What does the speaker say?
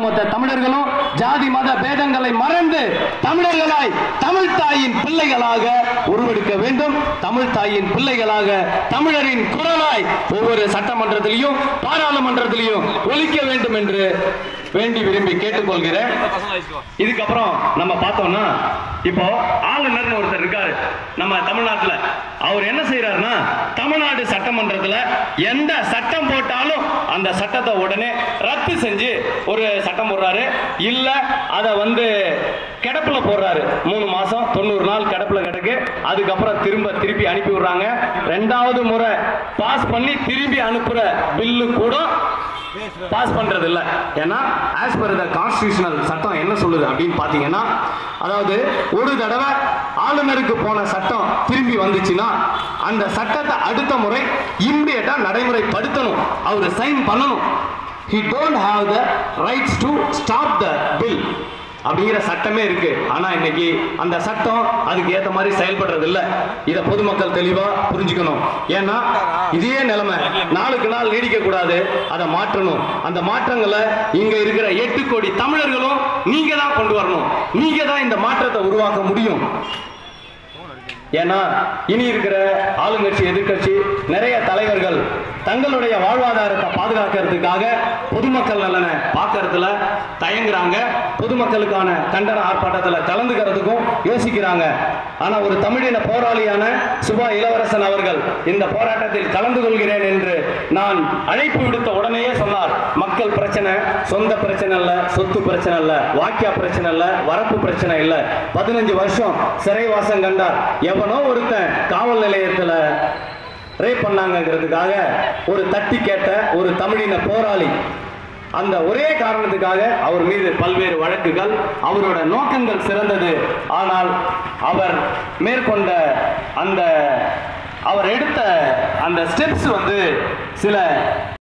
மொத்த தமிழர்களும் ஜாதி மத பேதங்களை மறந்து தமிழர்களாய் தமிழ் தாயின் பிள்ளைகளாக உருவெடுக்க வேண்டும் தமிழ் தாயின் பிள்ளைகளாக தமிழரின் குரலாய் ஒவ்வொரு சட்டமன்றத்திலையும் பாராளுமன்றத்திலையும் ஒலிக்க வேண்டும் என்று வேண்டி விரும்பி கேட்டுக்கொள்கிறேன் இதுக்கப்புறம் நம்ம பார்த்தோம்னா இப்போ ஆளுநர்னு ஒருத்தர் இருக்காரு நம்ம தமிழ்நாட்டுல அவர் என்ன செய்யறாருன்னா தமிழ்நாடு சட்டமன்றத்துல எந்த சட்டம் போட்டாலும் அந்த சட்டத்தை உடனே ரத்து செஞ்சு ஒரு சட்டம் போடுறாரு இல்ல அதை வந்து கிடப்புல போடுறாரு மூணு மாசம் தொண்ணூறு நாள் கிடப்புல கிடக்கு அதுக்கப்புறம் திரும்ப திருப்பி அனுப்பி விடுறாங்க ரெண்டாவது முறை பாஸ் பண்ணி திரும்பி அனுப்புற பில்லு கூட பாஸ் பண்றது இல்ல ஏன்னா ஆஸ் பர் த கான்ஸ்டியூஷனல் சட்டம் என்ன சொல்லுது அப்படின்னு பாத்தீங்கன்னா அதாவது ஒரு தடவை ஆளுநருக்கு போன சட்டம் திரும்பி வந்துச்சுன்னா அந்த சட்டத்தை அடுத்த முறை இம்மிடியட்டா நடைமுறைப்படுத்தணும் அவர் சைன் பண்ணணும் he don't have the rights to stop the bill அப்படிங்கிற சட்டமே இருக்கு ஆனா இன்னைக்கு அந்த சட்டம் அதுக்கு ஏத்த மாதிரி செயல்படுறது இல்ல இத பொதுமக்கள் தெளிவா புரிஞ்சுக்கணும் ஏன்னா இதே நிலைமை நாளுக்கு நாள் நீடிக்க கூடாது அதை மாற்றணும் அந்த மாற்றங்களை இங்க இருக்கிற எட்டு கோடி தமிழர்களும் நீங்க தான் கொண்டு வரணும் நீங்க தான் இந்த மாற்றத்தை உருவாக்க முடியும் ஏன்னா இனி இருக்கிற ஆளுங்கட்சி எதிர்க்கட்சி நிறைய தலைவர்கள் தங்களுடைய வாழ்வாதாரத்தை பாதுகாக்கிறதுக்காக பொதுமக்கள் நலனை பார்க்கறதுல தயங்குறாங்க பொதுமக்களுக்கான கண்டன ஆர்ப்பாட்டத்துல கலந்துக்கிறதுக்கும் யோசிக்கிறாங்க ஆனா ஒரு தமிழின போராளியான சுபா இளவரசன் அவர்கள் இந்த போராட்டத்தில் கலந்து கொள்கிறேன் என்று நான் அழைப்பு விடுத்த உடனேயே சொன்னார் மக்கள் பிரச்சனை சொந்த பிரச்சனை இல்ல சொத்து பிரச்சனை இல்ல வாக்கியா பிரச்சனை இல்ல வரப்பு பிரச்சனை இல்ல பதினஞ்சு வருஷம் சிறைவாசம் கண்டார் எவனோ ஒருத்தன் காவல் நிலையத்துல ரேப் பண்ணாங்கிறதுக்காக ஒரு தட்டி கேட்ட ஒரு தமிழின போராளி அந்த ஒரே காரணத்துக்காக அவர் மீது பல்வேறு வழக்குகள் அவரோட நோக்கங்கள் சிறந்தது ஆனால் அவர் மேற்கொண்ட அந்த அவர் எடுத்த அந்த ஸ்டெப்ஸ் வந்து சில